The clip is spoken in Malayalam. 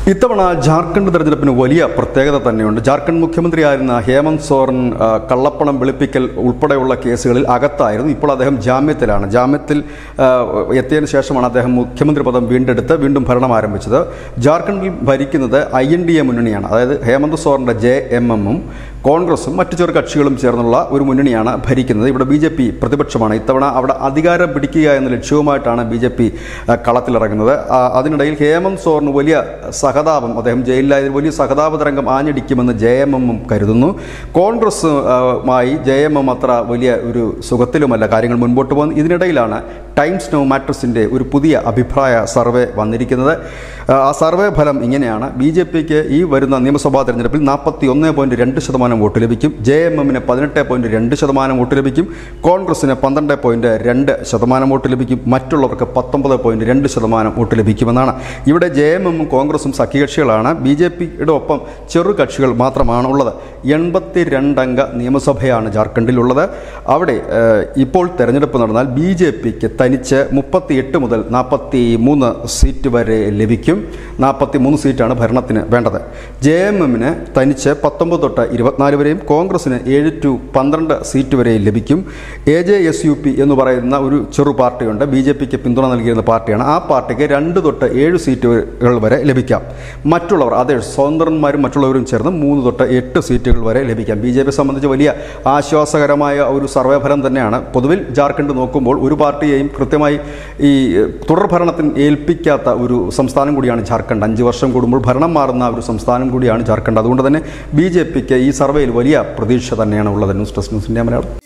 ഇത്തവണ ജാർഖണ്ഡ് തെരഞ്ഞെടുപ്പിന് വലിയ പ്രത്യേകത തന്നെയുണ്ട് ജാർഖണ്ഡ് മുഖ്യമന്ത്രിയായിരുന്ന ഹേമന്ത് സോറൻ ആ, കള്ളപ്പണം വെളുപ്പിക്കൽ ഉൾപ്പെടെയുള്ള കേസുകളിൽ അകത്തായിരുന്നു ഇപ്പോൾ അദ്ദേഹം ജാമ്യത്തിലാണ് ജാമ്യത്തിൽ ആ, എത്തിയതിനു ശേഷമാണ് അദ്ദേഹം മുഖ്യമന്ത്രി പദം വീണ്ടെടുത്ത് വീണ്ടും ഭരണം ആരംഭിച്ചത് ജാർഖണ്ഡിൽ ഭരിക്കുന്നത് ഐ എൻ ഡി എ മുന്നണിയാണ് അതായത് ഹേമന്ത് സോറന്റെ ജെ എം എമ്മും കോൺഗ്രസും മറ്റു ചെറു കക്ഷികളും ചേർന്നുള്ള ഒരു മുന്നണിയാണ് ഭരിക്കുന്നത് ഇവിടെ ബി ജെ പി പ്രതിപക്ഷമാണ് ഇത്തവണ അവിടെ അധികാരം പിടിക്കുക എന്ന ലക്ഷ്യവുമായിട്ടാണ് ബി ജെ പി കളത്തിലിറങ്ങുന്നത് ആ, അതിനിടയിൽ ഹേമന്ത് സോറിന് വലിയ സഹതാപം അദ്ദേഹം ജയിലിലായതിൽ വലിയ സഹതാപ തരംഗം ആഞ്ഞടിക്കുമെന്ന് ജെ എം എമ്മും കരുതുന്നു കോൺഗ്രസ് ആ, മായി ജെ എം എം അത്ര വലിയ ഒരു സുഖത്തിലുമല്ല കാര്യങ്ങൾ മുൻപോട്ട് പോകുന്നത് ഇതിനിടയിലാണ് ടൈംസ് നോ മാറ്റേഴ്സിൻ്റെ ഒരു പുതിയ അഭിപ്രായ സർവേ വന്നിരിക്കുന്നത് ആ, ആ സർവേ ഫലം ഇങ്ങനെയാണ് ബി ജെ പിക്ക് ഈ വരുന്ന നിയമസഭാ തെരഞ്ഞെടുപ്പിൽ നാൽപ്പത്തി ഒന്ന് പോയിൻറ്റ് രണ്ട് ശതമാനം വോട്ട് ലഭിക്കും ജെ എം എമ്മിന് പതിനെട്ട് പോയിൻറ്റ് രണ്ട് ശതമാനം വോട്ട് ലഭിക്കും കോൺഗ്രസിന് പന്ത്രണ്ട് പോയിൻറ്റ് രണ്ട് ശതമാനം വോട്ട് ലഭിക്കും മറ്റുള്ളവർക്ക് പത്തൊമ്പത് പോയിൻറ്റ് രണ്ട് ശതമാനം വോട്ട് ലഭിക്കുമെന്നാണ് ഇവിടെ ജെ എം എമ്മും കോൺഗ്രസും സഖ്യകക്ഷികളാണ് ബി ജെ പിയുടെ ഒപ്പം ചെറു കക്ഷികൾ മാത്രമാണ് ഉള്ളത് എൺപത്തി രണ്ടംഗ നിയമസഭയാണ് ജാർഖണ്ഡിലുള്ളത് അവിടെ ഏഹ്, ഇപ്പോൾ തെരഞ്ഞെടുപ്പ് നടന്നാൽ ബി ജെ പിക്ക് തനിച്ച് മുപ്പത്തിയെട്ട് മുതൽ നാൽപ്പത്തി മൂന്ന് സീറ്റ് വരെ ലഭിക്കും നാൽപ്പത്തി മൂന്ന് സീറ്റാണ് ഭരണത്തിന് വേണ്ടത് ജെ എം എമ്മിന് തനിച്ച് പത്തൊമ്പത് തൊട്ട് ഇരുപത്തിനാല് വരെയും കോൺഗ്രസിന് ഏഴ് ടു പന്ത്രണ്ട് സീറ്റ് വരെയും ലഭിക്കും A J S U P എന്ന് പറയുന്ന ഒരു ചെറു പാർട്ടിയുണ്ട് ബി ജെ പിക്ക് പിന്തുണ നൽകിയിരുന്ന പാർട്ടിയാണ് ആ പാർട്ടിക്ക് രണ്ട് തൊട്ട് ഏഴ് സീറ്റുകൾ വരെ ലഭിക്കാം മറ്റുള്ളവർ അതേ സ്വതന്ത്രന്മാരും മറ്റുള്ളവരും ചേർന്ന് മൂന്ന് തൊട്ട് എട്ട് സീറ്റുകൾ വരെ ലഭിക്കാം ബി ജെ പി സംബന്ധിച്ച് വലിയ ആശ്വാസകരമായ ഒരു സർവേ ഫലം തന്നെയാണ് പൊതുവിൽ ജാർഖണ്ഡ് നോക്കുമ്പോൾ ഒരു പാർട്ടിയെയും കൃത്യമായി ഈ തുടർ ഭരണത്തിന് ഏൽപ്പിക്കാത്ത ഒരു സംസ്ഥാനം കൂടിയാണ് ജാർഖണ്ഡ് അഞ്ച് വർഷം കൂടുമ്പോൾ ഭരണം മാറുന്ന ഒരു സംസ്ഥാനം കൂടിയാണ് ജാർഖണ്ഡ് അതുകൊണ്ട് തന്നെ ബി ജെ പിക്ക് ഈ സർവേയിൽ വലിയ പ്രതീക്ഷ തന്നെയാണ് ഉള്ളത് news desk news India Malayalam